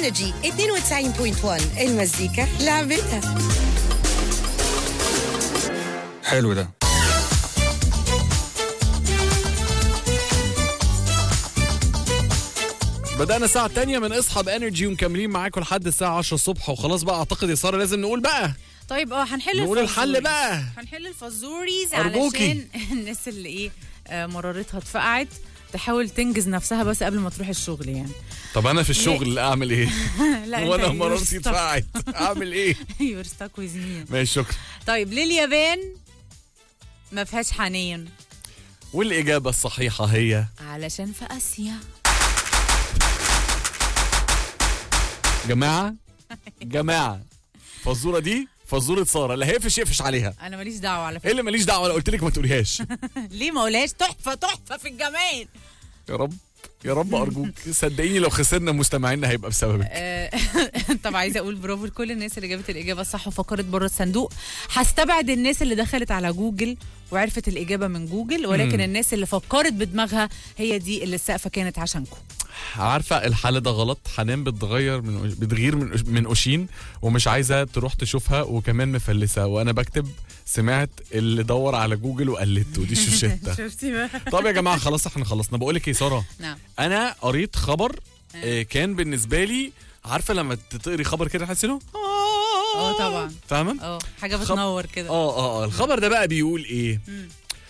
انرجي 92.1 المزيكا لعبتها حلو ده بدأنا الساعة التانية من اصحاب انرجي ومكملين معاكم لحد الساعة 10 الصبح وخلاص بقى اعتقد يا سارة لازم نقول بقى طيب اه هنحل نقول الحل الفزوريز. بقى. هنحل الفزوريز أرجوكي. علشان الناس اللي ايه آه، مرارتها اتفقعت تحاول تنجز نفسها بس قبل ما تروح الشغل يعني طب انا في الشغل اعمل ايه؟ لا أنت وانا you're مرارتي stuck. اتفقعت اعمل ايه؟ you're stuck with me. ماشي شكرا طيب ليه اليابان ما فيهاش حنين والإجابة الصحيحة هي علشان في اسيا جماعة جماعة فزورة دي فزورة سارة اللي هيفش يقفش عليها انا ماليش دعوه على ايه فكره اللي ماليش دعوة انا قلت لك ما تقوليهاش ليه ما قولهاش تحفه تحفه في الجمال يا رب يا رب ارجوك صدقيني لو خسرنا مستمعينا هيبقى بسببك آه، طب عايزه اقول برافو لكل الناس اللي جابت الاجابه الصح وفكرت بره الصندوق هستبعد الناس اللي دخلت على جوجل وعرفت الاجابه من جوجل ولكن مم. الناس اللي فكرت بدماغها هي دي اللي السقفه كانت عشانكم عارفه الحل ده غلط حنان بتغير من بتغير من من اوشين ومش عايزه تروح تشوفها وكمان مفلسه وانا بكتب سمعت اللي دور على جوجل وقلدته ودي شوشته شفتي بقى طب يا جماعه خلاص احنا خلصنا بقول لك ايه ساره نعم انا قريت خبر آه، كان بالنسبه لي عارفه لما تقري خبر كده تحس انه اه طبعا فاهمه اه حاجه خب- بتنور كده اه اه اه الخبر ده بقى بيقول ايه مم.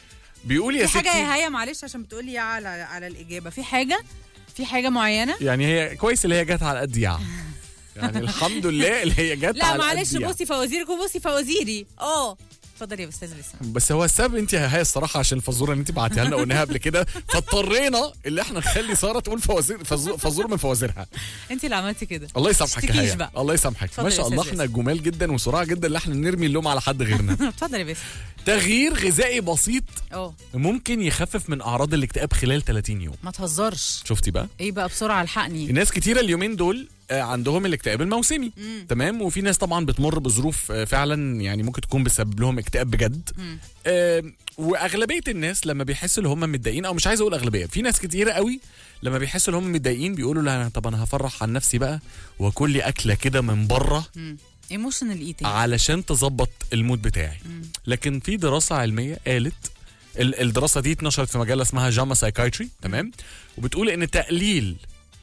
بيقول يا في حاجه ستي يا هيا معلش عشان بتقولي على على الاجابه في حاجه في حاجه معينه يعني هي كويس اللي هي جت على قد يعني يعني الحمد لله اللي هي جت لا على معلش قد يعني. بصي فوازيرك وبصي فوازيري اه اتفضل يا استاذ بسام بس هو السبب انت هي الصراحه عشان الفزوره اللي انت بعتيها لنا قلناها قبل كده فاضطرينا اللي احنا نخلي ساره تقول فوازير فزو- فزوره من فوازيرها انت اللي عملتي كده الله يسامحك يا تشتكيش هيا بقى. الله يسامحك اتفضل ما يا شاء الله أستاذ احنا جمال جدا وسرعه جدا اللي احنا نرمي اللوم على حد غيرنا اتفضل يا باسم تغيير غذائي بسيط اه ممكن يخفف من اعراض الاكتئاب خلال 30 يوم ما تهزرش شفتي بقى ايه بقى بسرعه الحقني الناس كتيرة اليومين دول آه، عندهم الاكتئاب الموسمي مم. تمام وفي ناس طبعا بتمر بظروف آه، فعلا يعني ممكن تكون بتسبب لهم اكتئاب بجد مم. آه، واغلبيه الناس لما بيحسوا ان هم متضايقين او مش عايز اقول اغلبيه في ناس كتيره قوي لما بيحسوا ان هم متضايقين بيقولوا لا طب انا هفرح عن نفسي بقى واكل لي اكله كده من بره ايموشنال ايتنج علشان تظبط المود بتاعي لكن في دراسه علميه قالت ال- الدراسه دي اتنشرت في مجله اسمها جاما سايكايتري تمام وبتقول ان تقليل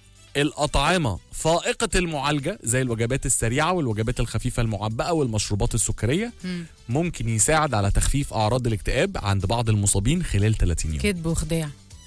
الأطعمة فائقة المعالجة زي الوجبات السريعة والوجبات الخفيفة المعبأة والمشروبات السكرية ممكن يساعد على تخفيف أعراض الاكتئاب عند بعض المصابين خلال 30 يوم كذب وخداع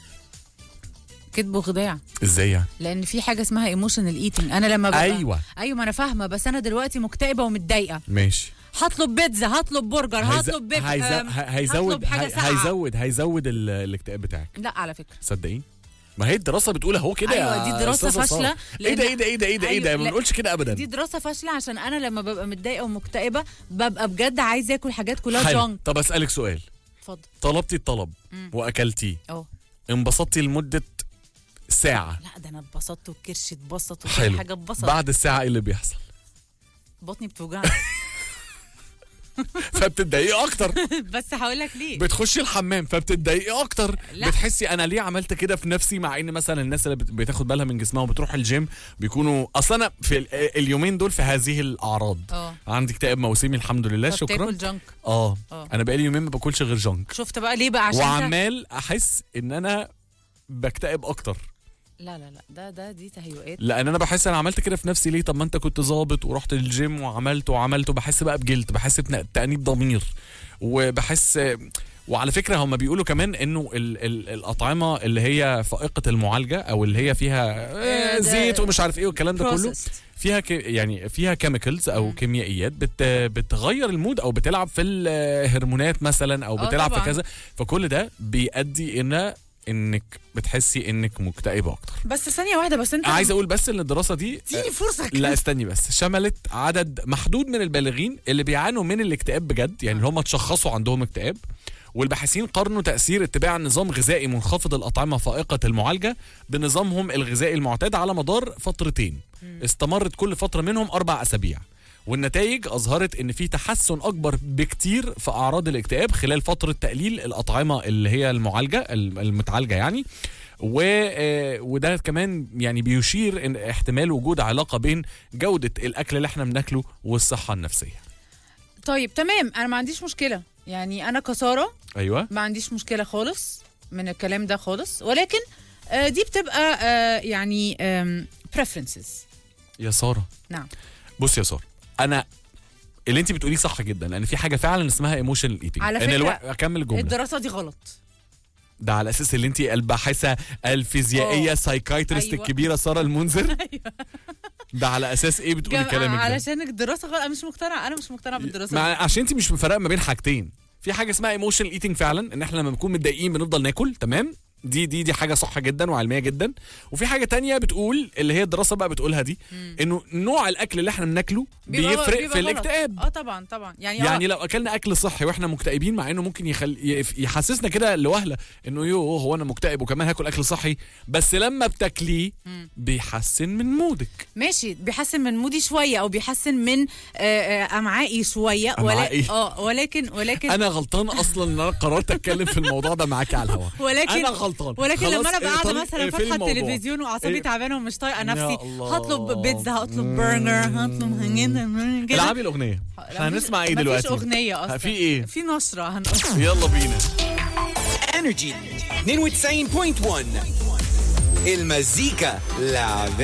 كذب وخداع ازاي يعني؟ لان في حاجه اسمها ايموشنال ايتنج انا لما ببقى أيوة ايوه ما انا فاهمه بس انا دلوقتي مكتئبه ومتضايقه ماشي هطلب بيتزا هطلب برجر هيز- هطلب بيب هيز- أم، ه- هيزود هطلب حاجه هي- ساقعه هيزود هيزود ال- الاكتئاب بتاعك لا على فكره صدقيني ما هي الدراسة بتقول اهو كده أيوة، يا دي دراسة أستاذة سارة. فاشلة، ايه ده لأن- ايه ده ايه ده ايه ده ايه ده أيوة، ما لا، بنقولش كده ابدا دي دراسه فاشله عشان انا لما ببقى متضايقه ومكتئبه ببقى بجد عايزه اكل حاجات كلها حلو جانك طب اسالك سؤال اتفضل طلبتي الطلب مم. واكلتيه اه انبسطتي لمدة ساعة لا ده انا اتبسطت وكرشي اتبسط وكل حلو حاجه اتبسط بعد الساعة ايه اللي بيحصل؟ بطني بتوجعني فبتتضايقي اكتر بس هقول لك ليه بتخشي الحمام فبتتضايقي اكتر لا. بتحسي انا ليه عملت كده في نفسي مع ان مثلا الناس اللي بت- بتاخد بالها من جسمها وبتروح الجيم بيكونوا اصلا انا في ال- اليومين دول في هذه الاعراض اه عندي اكتئاب موسمي الحمد لله شكرا فبتاكل جانك اه اه. انا بقالي يومين ما باكلش غير جنك شفت بقى ليه بقى عشان أنت- وعمال احس ان انا بكتئب اكتر لا لا لا ده ده دي تهيؤات لان انا بحس انا عملت كده في نفسي ليه طب ما انت كنت ظابط ورحت الجيم وعملت وعملت وبحس بقى بجلد بحس بتأنيب ضمير وبحس وعلى فكره هم بيقولوا كمان انه ال ال الاطعمه اللي هي فائقه المعالجه او اللي هي فيها آه، آه، ده زيت ومش عارف ايه والكلام ده كله processed. فيها ك يعني فيها كيميكلز او مم. كيميائيات بت بتغير المود او بتلعب في الهرمونات مثلا او آه، بتلعب في طبعاً. كذا فكل ده بيؤدي ان انك بتحسي انك مكتئبه اكتر بس ثانيه واحده بس انت عايز اقول بس ان الدراسه دي اديني فرصه كده. لا استني بس شملت عدد محدود من البالغين اللي بيعانوا من الاكتئاب بجد يعني اللي هم اتشخصوا عندهم اكتئاب والباحثين قارنوا تأثير اتباع نظام غذائي منخفض الأطعمة فائقة المعالجة بنظامهم الغذائي المعتاد على مدار فترتين استمرت كل فترة منهم أربع أسابيع والنتائج أظهرت إن في تحسن أكبر بكتير في أعراض الاكتئاب خلال فترة تقليل الأطعمة اللي هي المعالجة الم- المتعالجة يعني و آه، وده كمان يعني بيشير ان احتمال وجود علاقه بين جوده الاكل اللي احنا بناكله والصحه النفسيه طيب تمام انا ما عنديش مشكله يعني انا كساره ايوه ما عنديش مشكله خالص من الكلام ده خالص ولكن آه، دي بتبقى آه، يعني preferences يا ساره نعم بص يا ساره انا اللي انت بتقوليه صح جدا لان في حاجه فعلا اسمها ايموشنال ايتنج على ان فكرة، الوقت اكمل الجمله الدراسه دي غلط ده على اساس اللي انت الباحثه الفيزيائيه أوه. سايكايترست أيوة. الكبيره ساره المنذر ده على اساس ايه بتقولي جم- كلامك ده علشان الدراسه غلط انا مش مقتنعه انا مش مقتنعه بالدراسه مع دي. عشان انت مش مفرقه ما بين حاجتين في حاجه اسمها ايموشنال ايتنج فعلا ان احنا لما بنكون متضايقين بنفضل ناكل تمام دي دي دي حاجه صح جدا وعلميه جدا وفي حاجه تانية بتقول اللي هي الدراسه بقى بتقولها دي انه نوع الاكل اللي احنا بناكله بيبقى- بيفرق بيبقى في غلط. الاكتئاب اه طبعا طبعا يعني يعني آه، لو اكلنا اكل صحي واحنا مكتئبين مع انه ممكن يخل... يف- يحسسنا كده لوهله انه يو هو انا مكتئب وكمان هاكل اكل صحي بس لما بتاكليه بيحسن من مودك ماشي بيحسن من مودي شويه او بيحسن من آه، آه، امعائي شويه أمعائي. ولكن اه ولكن ولكن انا غلطان اصلا ان انا قررت اتكلم في الموضوع ده معاكي على الهواء ولكن انا غلطان ولكن خلاص لما انا بقى قاعده اقفلي- مثلا اقفلي فاتحه الموضوع. التلفزيون واعصابي إيه؟ تعبانه ومش طايقه يا نفسي الله. هطلب بيتزا هطلب برجر هطلب هنجين كده العبي الاغنيه لا، هنسمع ايه مفيش دلوقتي اغنيه اصلا في ايه في نشره هنقول يلا بينا انرجي 92.1 المزيكا لعبة